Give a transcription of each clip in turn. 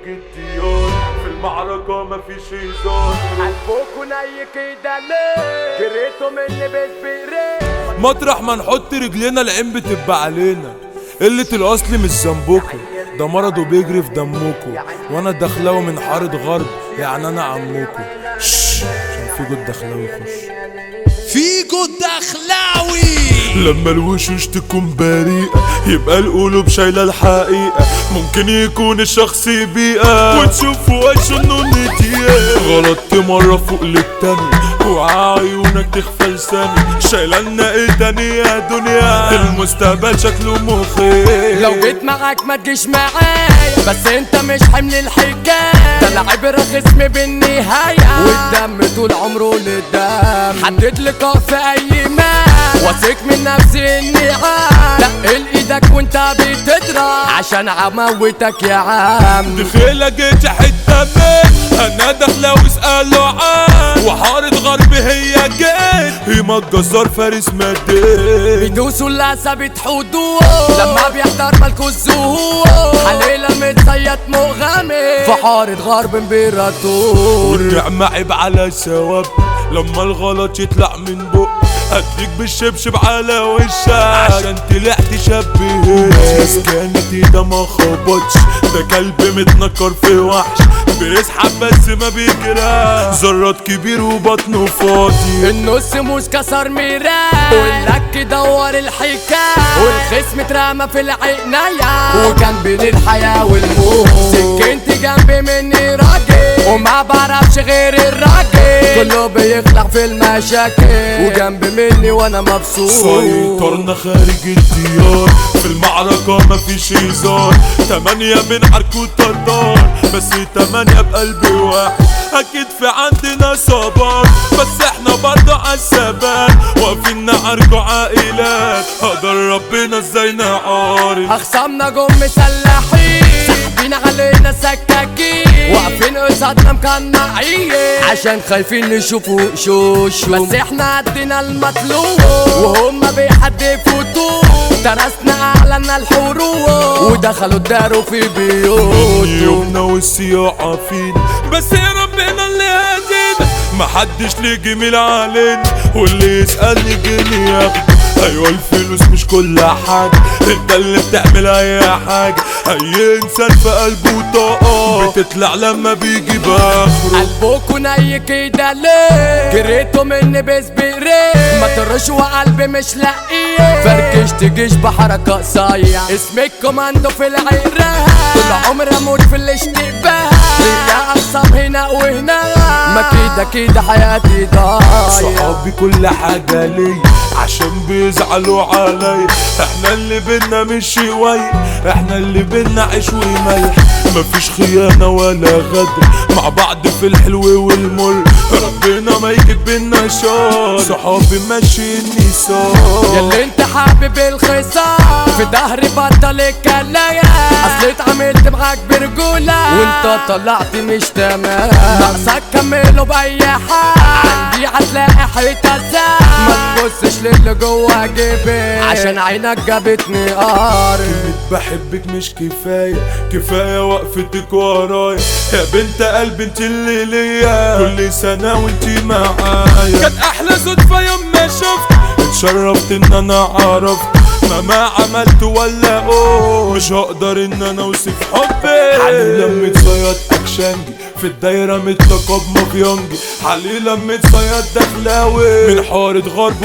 الديار في المعركة مفيش هزار قلبكوا ني كده ليه جريتوا مني بسبرين مطرح ما نحط رجلينا العين بتبقى علينا قلة الأصل مش ذنبكم ده مرض وبيجري في دمكم وانا دخلاوي من حارة غرب يعني انا عمكم شش عشان في جود دخلاوي يخش فيجو الدخلاوي لما الوشوش تكون بريئة يبقى القلوب شايلة الحقيقة ممكن يكون الشخص بيئة وتشوف وشه انه نتيه غلطت مرة فوق للتاني وعيونك تخفى لساني شايلة لنا ايه تاني يا دنيا المستقبل شكله مخيف لو جيت معاك ما تجيش معايا بس انت مش حمل الحكاية ده العبرة خصم بالنهاية والدم طول عمره للدم حدد لقاء في اي مال واثق من نفسي اني عام تقل ايدك وانت بتضرب عشان عموتك يا عم دخيلة جيت حتة من انا داخلة واسأله عن وحارة غرب هي جيت هيما الجزار فارس مدين بيدوسوا الاسد حدود لما بيحضر ملكو الزهور حليلة متصيد مغامر في حارة غرب امبراطور والنعمة عيب على ثواب لما الغلط يطلع من بق هديك بالشبشب على وشك عشان طلعت شبهت ناس كانت ايده ما خبطش ده كلب متنكر في وحش بيسحب بس ما بيجرى زرات كبير وبطنه فاضي النص موس كسر ميراه واللك دور الحكاية والخصم اترمى في العناية وكان بين الحياة والموت سكنت جنبي مني راجل وما بعرفش غير الراجل كله بيخلع في المشاكل وجنب مني وانا مبسوط سيطرنا خارج الديار في المعركة مفيش هزار تمانية من عرك وطردار بس تمانية بقلب واحد أكيد في عندنا صبر بس احنا برضه عالثبات واقفين نعرجوا عائلات قدر ربنا ازاي نعارض اخصامنا جم مسلحين ساحبين علينا سكاكين واقفين قصادنا مقنعين عشان خايفين نشوفوا شوش بس احنا عدينا المطلوب وهم بيحدفوا طوب درسنا اعلنا الحروب ودخلوا داروا في بيوتهم يومنا والسياحة فينا بس يا ربنا اللي هدينا محدش ليه جميل علينا واللي يسألني جنيه ياخده ايوه الفلوس مش كل حاجة انت اللي بتعمل اي حاجة اي انسان في قلبه طاقة بتطلع لما بيجي باخره قلبكوا ني كده ليه جريتوا مني بسبرين ما ترش وقلبي مش لاقيه فركشت جيش بحركة صايع اسمك كوماندو في العراق طول عمري اموت في الاشتباه ليا اقسام هنا وهنا ما كده كده حياتي ضايع صحابي كل حاجة ليا عشان بيزعلوا عليا احنا اللي بينا مش شوية احنا اللي بينا عيش وملح مفيش خيانة ولا غدر مع بعض في الحلو والمر ربنا ما يجيب بينا شر صحابي ماشيين صار ياللي انت حابب الخصام في ظهري بطل الكلاية اصل اتعاملت معاك برجولة وانت طلعت مش تمام ناقصك كمله باي حال عندي هتلاقي حيطة سام ما تبصش للي جوا جيبي عشان عينك جابتني قار بحبك مش كفاية كفاية وقفتك ورايا يا بنت قلبي انت اللي ليا كل سنة وانت معايا كانت احلى صدفة يوم ما شفت اتشرفت ان انا عرفت مهما عملت ولا قول مش هقدر ان انا اوصف حبي حالي لما اتصيد اكشنجي في الدايرة متلقب مافيانجي حالي لما اتصيد دخلاوي من حارة غرب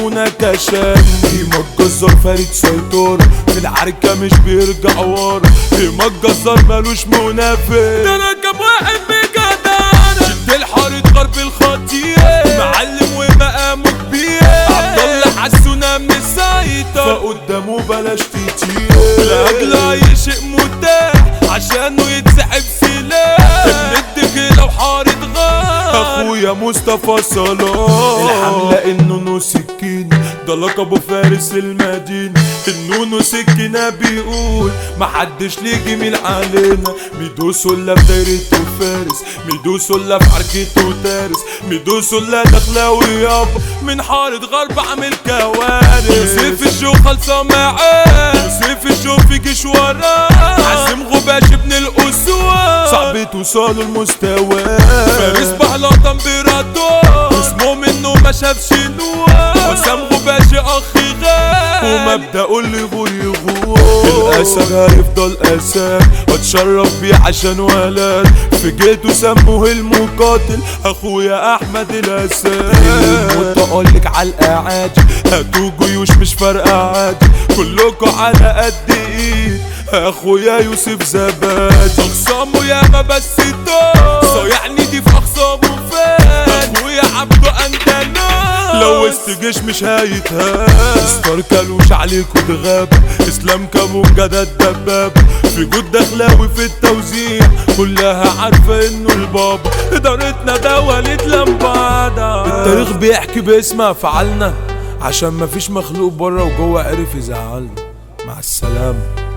ونكشنجي ما الجزار فريد سيطرة في العركة مش بيرجع ورا ما الجزار ملوش منافس ده انا كم واحد بجدارة شد الحارة غرب الخطير معلم ومقامه كبير عبد الله حسونا مسيطر فقدامه بلاش كتير لاجل اي شيء متاح عشانه يتسحب سلاح ابن لو حارة غار اخويا مصطفى صلاح الحملة النونو سكينة ده لقبه فارس المدينة النونو سكينة بيقول محدش ليه جميل علينا ميدو سلة في دايرته فارس ميدو سلة في حركته تارس ميدو سلة دخلاوي يابا من حارة غرب عامل كوارث يوسف الجو خلصة معاه يوسف الجو في جيش وراه عزم غباش ابن الاسوار صعب صعب توصلوا المستوى فارس بهلة امبراطور اسمه منه ما شافش نور حسام غباشي اخ غاب ومبدأه اللي غور يغور الاسد هيفضل اسد واتشرف بيه عشان ولد في جيته سموه المقاتل اخويا احمد الاسد المتألق على الاعاجي هاتوا جيوش مش فارقه عادي كلكوا على قد ايد اخويا يوسف زباد اخصامه ياما بس دول صايعني دي في اخصامه فات اخويا عبده اندنا لو وسط جيش مش هيتهاب ستار كالوش عليك وتغاب اسلام كابونجا ده الدباب في جود دخلاوي في التوزيع كلها عارفه انه البابا ادارتنا ده وليد لمبادا التاريخ بيحكي باسم افعالنا عشان مفيش مخلوق بره وجوه عرف يزعلنا مع السلامه